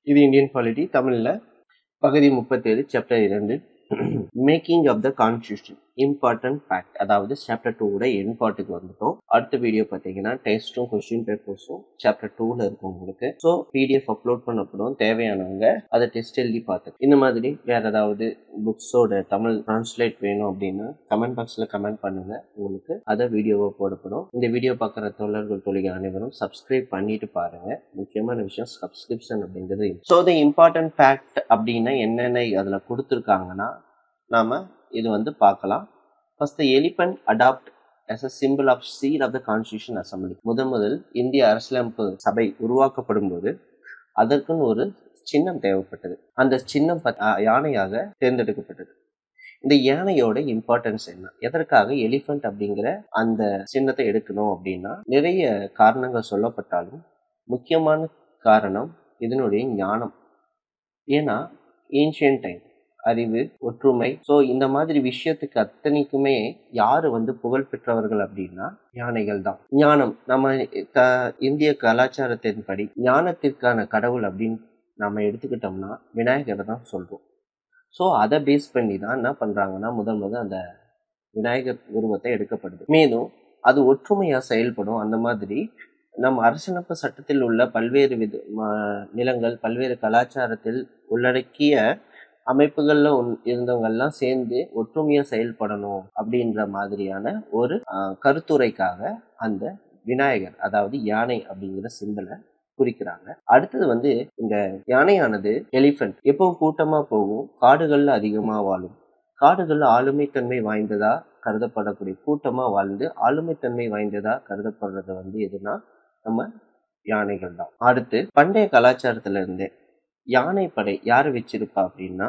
இது Indian polity தமிழில் பகுதி முப்பத்தேழு சாப்டர் இரண்டு making of the constitution important fact அதாவது சாப்டர் டூவோட என் பார்ட்டுக்கு வந்துட்டோம் அடுத்த வீடியோ பார்த்தீங்கன்னா டெஸ்ட்டும் கொஸ்டின் பேப்பர்ஸும் சாப்டர் டூவில் இருக்கும் உங்களுக்கு ஸோ பிடிஎஃப் அப்லோட் பண்ணப்படும் தேவையானவங்க அதை டெஸ்ட் எழுதி பார்த்து இந்த மாதிரி வேற ஏதாவது புக்ஸோட தமிழ் டிரான்ஸ்லேட் வேணும் அப்படின்னா கமெண்ட் பாக்ஸில் கமெண்ட் பண்ணுங்க உங்களுக்கு அதை வீடியோவை போடப்படும் இந்த வீடியோ பார்க்குற தோழர்கள் தொழில் அனைவரும் சப்ஸ்கிரைப் பண்ணிட்டு பாருங்க முக்கியமான விஷயம் சப்ஸ்கிரிப்ஷன் அப்படிங்கிறது ஸோ த இம்பார்ட்டன்ட் ஃபேக்ட் அப்படின்னா என்னென்ன அதில் கொடுத்துருக்காங்கன்னா நாம இது வந்து பார்க்கலாம் first elephant adopt as a symbol of seal of the constitution assembly முதன் முதல் இந்திய அரசியலமைப்பு சபை உருவாக்கப்படும் போது அதற்குன்னு ஒரு சின்னம் தேவைப்பட்டது அந்த சின்னம் பத்- ஆ, யானையாக தேர்ந்தெடுக்கப்பட்டது இந்த யானையோட இம்பார்ட்டன்ஸ் என்ன எதற்காக எலிஃபண்ட் அப்படிங்கிற அந்த சின்னத்தை எடுக்கணும் அப்படின்னா நிறைய காரணங்கள் சொல்லப்பட்டாலும் முக்கியமான காரணம் இதனுடைய ஞானம் ஏன்னா ஏன்ஷியன் டைம் அறிவு ஒற்றுமை ஸோ இந்த மாதிரி விஷயத்துக்கு அத்தனைக்குமே யாரு வந்து புகழ் பெற்றவர்கள் அப்படின்னா யானைகள் தான் ஞானம் நம்ம க இந்திய கலாச்சாரத்தின்படி ஞானத்திற்கான கடவுள் அப்படின்னு நம்ம எடுத்துக்கிட்டோம்னா விநாயகரை தான் சொல்றோம் ஸோ அதை பேஸ் பண்ணி தான் என்ன பண்றாங்கன்னா முதல் முதல் அந்த விநாயகர் உருவத்தை எடுக்கப்படுது மேலும் அது ஒற்றுமையா செயல்படும் அந்த மாதிரி நம் அரசியலமைப்பு சட்டத்தில் உள்ள பல்வேறு வித ம- நிலங்கள் பல்வேறு கலாச்சாரத்தில் உள்ளடக்கிய அமைப்புகள்ல ஒன்- இருந்தவங்கெல்லாம் சேர்ந்து ஒற்றுமையா செயல்படணும் அப்படின்ற மாதிரியான ஒரு ஆஹ், கருத்துரைக்காக அந்த விநாயகர் அதாவது யானை அப்படிங்கிற சிம்பலை குறிக்கிறாங்க அடுத்தது வந்து இந்த யானையானது எலிஃபென்ட் எப்பவும் கூட்டமா போகும் காடுகள்ல அதிகமா வாழும் காடுகள்ல ஆளுமைத்தன்மை வாய்ந்ததா கருதப்படக்கூடிய கூட்டமா வாழ்ந்து ஆளுமைத்தன்மை வாய்ந்ததா கருதப்படுறது வந்து எதுனா நம்ம யானைகள் தான் அடுத்து பண்டைய கலாச்சாரத்துல இருந்தே யானைப்படை யார் வச்சிருப்பா அப்படின்னா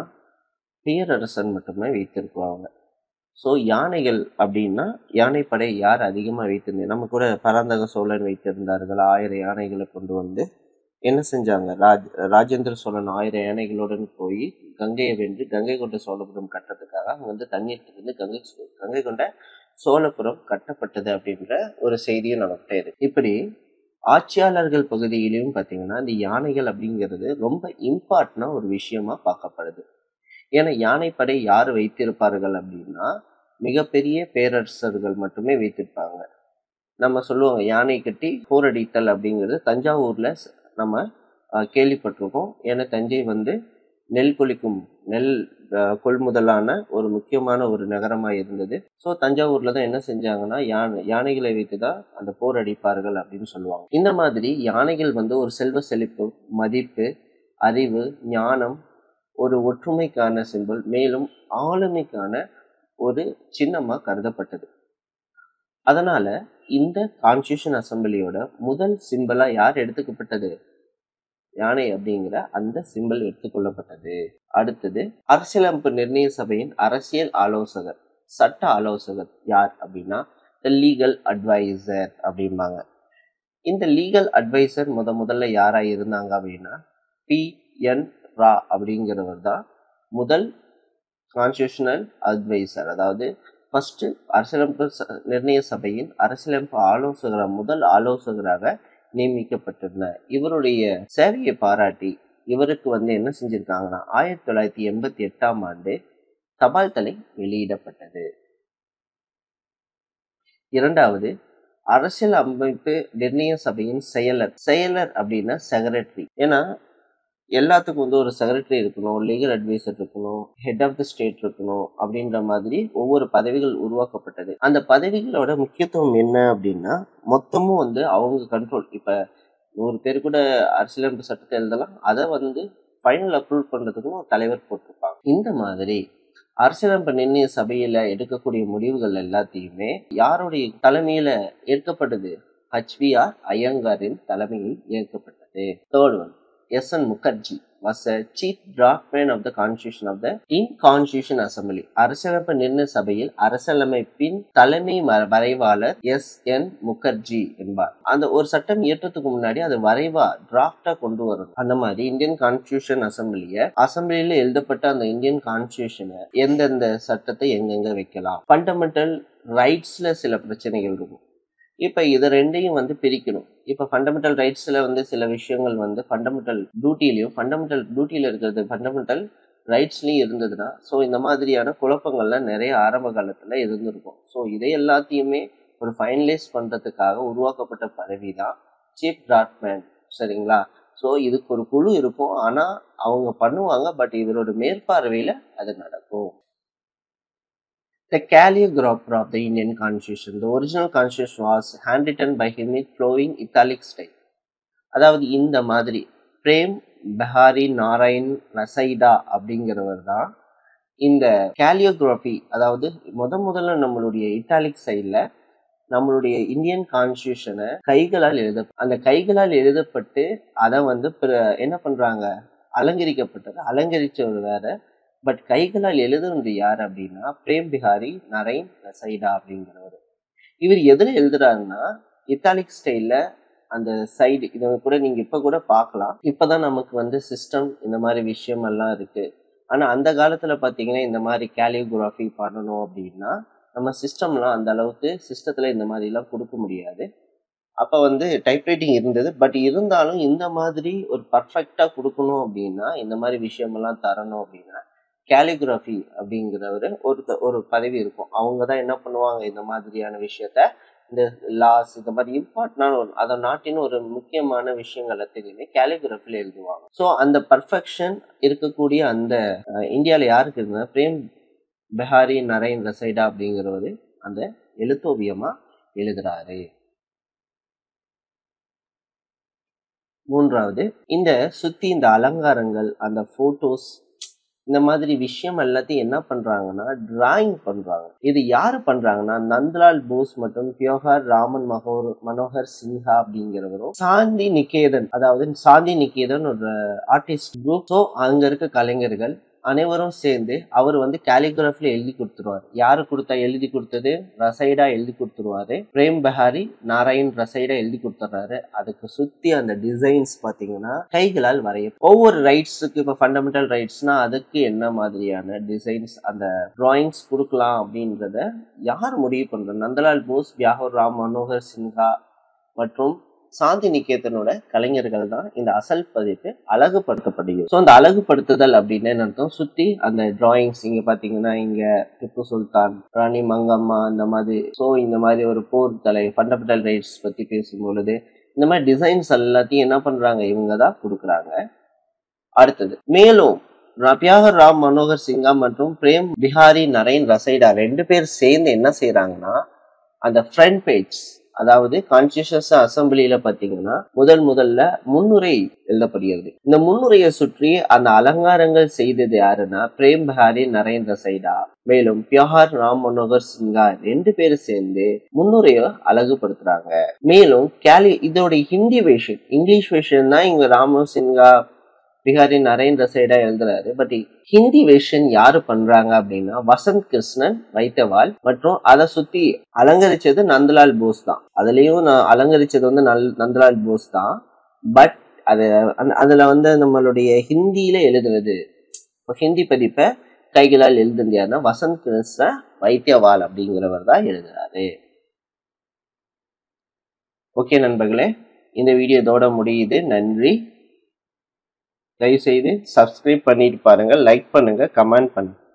பேரரசன் மட்டுமே வைத்திருப்பாங்க ஸோ யானைகள் அப்படின்னா யானைப்படை யார் அதிகமாக வைத்திருந்தது நம்ம கூட பராந்தக சோழன் வைத்திருந்தார்கள் ஆயிரம் யானைகளை கொண்டு வந்து என்ன செஞ்சாங்க ராஜ் ராஜேந்திர சோழன் ஆயிரம் யானைகளுடன் போய் கங்கையை வென்று கங்கை கொண்ட சோழபுரம் கட்டுறதுக்காக அங்கே வந்து தண்ணீர் இருந்து கங்கை சோ- கங்கை கொண்ட சோழபுரம் கட்டப்பட்டது அப்படின்ற ஒரு செய்தியும் நமக்கிட்ட இருக்கு இப்படி ஆட்சியாளர்கள் பகுதியிலையும் பார்த்தீங்கன்னா இந்த யானைகள் அப்படிங்கிறது ரொம்ப இம்பார்ட்டனா ஒரு விஷயமா பார்க்கப்படுது ஏன்னா யானைப்படை யார் வைத்திருப்பார்கள் அப்படின்னா மிகப்பெரிய பேரரசர்கள் மட்டுமே வைத்திருப்பாங்க நம்ம சொல்லுவாங்க யானை கட்டி போரடித்தல் அப்படிங்கிறது தஞ்சாவூர்ல ஸ்- நம்ம அஹ், கேள்விப்பட்டிருக்கோம் ஏன்னா தஞ்சை வந்து நெல் கொளிக்கும் நெல் அஹ், கொள்முதலான ஒரு முக்கியமான ஒரு நகரமா இருந்தது ஸோ தஞ்சாவூர்ல தான் என்ன செஞ்சாங்கன்னா யானை யானைகளை வைத்து தான் அந்த போர் அடிப்பார்கள் அப்படின்னு சொல்லுவாங்க இந்த மாதிரி யானைகள் வந்து ஒரு செல்வ செழிப்பு மதிப்பு அறிவு ஞானம் ஒரு ஒற்றுமைக்கான சிம்பல் மேலும் ஆளுமைக்கான ஒரு சின்னமா கருதப்பட்டது அதனால இந்த கான்ஸ்டியூஷன் அசம்பிளியோட முதல் சிம்பலா யார் எடுத்துக்கப்பட்டது யானை அப்படிங்கிற அந்த சிம்பல் எடுத்துக்கொள்ளப்பட்டது அடுத்தது அரசியலமைப்பு நிர்ணய சபையின் அரசியல் ஆலோசகர் சட்ட ஆலோசகர் யார் அப்படின்னா த லீகல் அட்வைசர் அப்படிம்பாங்க இந்த லீகல் அட்வைசர் முத முதல்ல யாரா இருந்தாங்க அப்படின்னா பி என் ரா அப்படிங்கிறவர் தான் முதல் கான்ஸ்டியூஷனல் அட்வைசர் அதாவது ஃபர்ஸ்ட் அரசியலமைப்பு ச- நிர்ணய சபையின் அரசியலமைப்பு ஆலோசகரா முதல் ஆலோசகராக நியமிக்கப்பட்டிருந்தார் இவருடைய சேவையை பாராட்டி இவருக்கு வந்து என்ன செஞ்சிருக்காங்கன்னா ஆயிரத்தி தொள்ளாயிரத்தி எண்பத்தி எட்டாம் ஆண்டு தபால் தலை வெளியிடப்பட்டது இரண்டாவது அரசியல் அமைப்பு நிர்ணய சபையின் செயலர் செயலர் அப்படின்னா செக்ரட்டரி ஏன்னா எல்லாத்துக்கும் வந்து ஒரு செக்ரட்டரி இருக்கணும் லீகல் அட்வைசர் இருக்கணும் ஹெட் ஆஃப் த ஸ்டேட் இருக்கணும் அப்படின்ற மாதிரி ஒவ்வொரு பதவிகள் உருவாக்கப்பட்டது அந்த பதவிகளோட முக்கியத்துவம் என்ன அப்படின்னா மொத்தமும் வந்து அவங்க கண்ட்ரோல் இப்ப நூறு பேர் கூட அரசியலமைப்பு சட்டத்தை எழுதலாம் அதை வந்து ஃபைனல் அப்ரூவ் பண்றதுக்கும் ஒரு தலைவர் போட்டிருப்பாங்க இந்த மாதிரி அரசியலமைப்பு நிர்ணய சபையில எடுக்கக்கூடிய முடிவுகள் எல்லாத்தையுமே யாருடைய தலைமையில ஏற்கப்பட்டது ஹச்விஆர் ஐயங்காரின் தலைமையில் ஏற்கப்பட்டது third one S N Mukherjee was a chief draftman of the constitution of the in constitution assembly அரசியலமைப்பு நிர்ணய சபையில் அரசியலமைப்பின் தலைமை ம- வரைவாளர் எஸ் என் முகர்ஜி என்பார் அந்த ஒரு சட்டம் இயற்றத்துக்கு முன்னாடி அது வரைவா டிராஃப்டா கொண்டு வரணும் அந்த மாதிரி இந்தியன் கான்ஸ்டியூஷன் அசம்பிளிய அசம்பிளியில எழுதப்பட்ட அந்த இந்தியன் கான்ஸ்டியூஷனை எந்தெந்த சட்டத்தை எங்கெங்க வைக்கலாம் ஃபண்டமெண்டல் ரைட்ஸ்ல சில பிரச்சனைகள் இருக்கும் இப்போ இது ரெண்டையும் வந்து பிரிக்கணும் இப்போ ஃபண்டமெண்டல் ரைட்ஸில் வந்து சில விஷயங்கள் வந்து ஃபண்டமெண்டல் டியூட்டிலையும் ஃபண்டமெண்டல் டியூட்டியில் இருக்கிறது ஃபண்டமெண்டல் ரைட்ஸ்லையும் இருந்ததுன்னா ஸோ இந்த மாதிரியான குழப்பங்கள்லாம் நிறைய ஆரம்ப காலத்தில் இருந்திருக்கும் ஸோ இதை எல்லாத்தையுமே ஒரு ஃபைனலைஸ் பண்ணுறதுக்காக உருவாக்கப்பட்ட பதவி தான் சீஃப் டாட்மேன் சரிங்களா ஸோ இதுக்கு ஒரு குழு இருக்கும் ஆனால் அவங்க பண்ணுவாங்க பட் இவரோட மேற்பார்வையில் அது நடக்கும் The calligrapher of the Indian Constitution. The original Constitution was handwritten by him in flowing italic style. அதாவது இந்த மாதிரி பிரேம் பெஹாரி நாராயண் ரசைடா அப்படிங்கிறவர் தான் இந்த கேலியோகிராஃபி அதாவது முத முதல்ல நம்மளுடைய இட்டாலிக் சைடில் நம்மளுடைய இந்தியன் கான்ஸ்டியூஷனை கைகளால் எழுத அந்த கைகளால் எழுதப்பட்டு அதை வந்து என்ன பண்றாங்க அலங்கரிக்கப்பட்டது அலங்கரிச்சவர் வேற பட் கைகளால் எழுதுனது யார் அப்படின்னா பிரேம் பிஹாரி நரைன் ரசைடா அப்படிங்கிறவர் இவர் எதுல எழுதுறாருன்னா இத்தாலிக் ஸ்டைல்ல அந்த சைடு இதை கூட நீங்க இப்ப கூட பார்க்கலாம் இப்பதான் நமக்கு வந்து சிஸ்டம் இந்த மாதிரி விஷயம் எல்லாம் இருக்கு ஆனா அந்த காலத்துல பாத்தீங்கன்னா இந்த மாதிரி கேலியோகிராஃபி பண்ணணும் அப்படின்னா நம்ம சிஸ்டம்லாம் அந்த அளவுக்கு சிஸ்டத்தில் இந்த மாதிரிலாம் கொடுக்க முடியாது அப்போ வந்து டைப்ரைட்டிங் இருந்தது பட் இருந்தாலும் இந்த மாதிரி ஒரு பர்ஃபெக்டாக கொடுக்கணும் அப்படின்னா இந்த மாதிரி விஷயமெல்லாம் தரணும் அப்படின்னா கேலிகிராஃபி அப்படிங்கிறவர் ஒரு ஒரு பதவி இருக்கும் அவங்க தான் என்ன பண்ணுவாங்க இந்த மாதிரியான விஷயத்த இந்த லாஸ் இந்த மாதிரி இம்பார்ட்டனான ஒரு அதை நாட்டின் ஒரு முக்கியமான விஷயங்கள் எல்லாத்தையுமே கேலிகிராஃபியில் எழுதுவாங்க ஸோ அந்த பர்ஃபெக்ஷன் இருக்கக்கூடிய அந்த இந்தியாவில் யாருக்கு இருந்தா பிரேம் பெஹாரி நரேன் ரசைடா அப்படிங்கிறவர் அந்த எழுத்தோவியமா எழுதுறாரு மூன்றாவது இந்த சுத்தி இந்த அலங்காரங்கள் அந்த போட்டோஸ் இந்த மாதிரி விஷயம் எல்லாத்தையும் என்ன பண்றாங்கன்னா டிராயிங் பண்றாங்க இது யாரு பண்றாங்கன்னா நந்தலால் போஸ் மற்றும் பியோகர் ராமன் மகோர் மனோகர் சின்ஹா அப்படிங்கிறவரும் சாந்தி நிகேதன் அதாவது சாந்தி நிகேதன் ஒரு ஆர்டிஸ்ட் குரூப் ஸோ அங்க இருக்க கலைஞர்கள் அனைவரும் சேர்ந்து அவர் வந்து கேலிகிராஃபில எழுதி கொடுத்துருவார் யாரு கொடுத்தா எழுதி கொடுத்தது ரசைடா எழுதி கொடுத்துருவாரு பிரேம் பெஹாரி நாராயண் ரசைடா எழுதி கொடுத்துறாரு அதுக்கு சுத்தி அந்த டிசைன்ஸ் பாத்தீங்கன்னா கைகளால் வரைய ஒவ்வொரு ரைட்ஸுக்கு இப்போ ஃபண்டமெண்டல் ரைட்ஸ்னா அதுக்கு என்ன மாதிரியான டிசைன்ஸ் அந்த டிராயிங்ஸ் கொடுக்கலாம் அப்படின்றத யார் முடிவு பண்றது நந்தலால் போஸ் வியாகூர் ராம் மனோகர் சின்ஹா மற்றும் சாந்தி நிகேதனோட கலைஞர்கள் தான் இந்த அசல் பதிப்பு அழகுபடுத்தப்படுகிறது ஸோ அந்த அழகுபடுத்துதல் அப்படின்னு என்ன அர்த்தம் சுத்தி அந்த டிராயிங்ஸ் இங்க பாத்தீங்கன்னா இங்க திப்பு சுல்தான் ராணி மங்கம்மா இந்த மாதிரி ஸோ இந்த மாதிரி ஒரு போர் தலை ஃபண்டமெண்டல் ரைட்ஸ் பத்தி பேசும் பொழுது இந்த மாதிரி டிசைன்ஸ் எல்லாத்தையும் என்ன பண்றாங்க இவங்க தான் கொடுக்குறாங்க அடுத்தது மேலும் பியாகர் ராம் மனோகர் சிங்கா மற்றும் பிரேம் பிஹாரி நரேன் ரசைடா ரெண்டு பேர் சேர்ந்து என்ன செய்யறாங்கன்னா அந்த ஃப்ரண்ட் பேஜ் அதாவது கான்ஸ்டியூஷன்ஸ் அசம்பிளியில பாத்தீங்கன்னா முதல் முதல்ல முன்னுரை எழுதப்படுகிறது இந்த முன்னுரையை சுற்றி அந்த அலங்காரங்கள் செய்தது யாருன்னா பிரேம் பஹாரி நரேந்திர சைடா மேலும் பியோஹார் ராம் மனோகர் சிங்கா ரெண்டு பேரும் சேர்ந்து முன்னுரையை அழகுபடுத்துறாங்க மேலும் கேலி இதோட ஹிந்தி வேஷன் இங்கிலீஷ் வேஷன் தான் இங்க ராமோ சிங்கா பிகாரி நரேந்திர சைடா எழுதுறாரு பட் ஹிந்தி வேஷன் யாரு பண்றாங்க அப்படின்னா வசந்த் கிருஷ்ணன் வைத்தவால் மற்றும் அதை சுத்தி அலங்கரிச்சது நந்தலால் போஸ் தான் அதுலயும் நான் அலங்கரிச்சது வந்து நல் நந்தலால் போஸ் தான் பட் அது அதுல வந்து நம்மளுடைய ஹிந்தியில எழுதுனது ஹிந்தி பதிப்பை கைகளால் எழுதுனது யாருன்னா வசந்த் கிருஷ்ண வைத்தியவால் அப்படிங்கிறவர் தான் எழுதுறாரு ஓகே நண்பர்களே இந்த வீடியோ இதோட முடியுது நன்றி தயவுசெய்து சப்ஸ்கிரைப் பண்ணிட்டு பாருங்க லைக் பண்ணுங்க கமெண்ட் பண்ணுங்க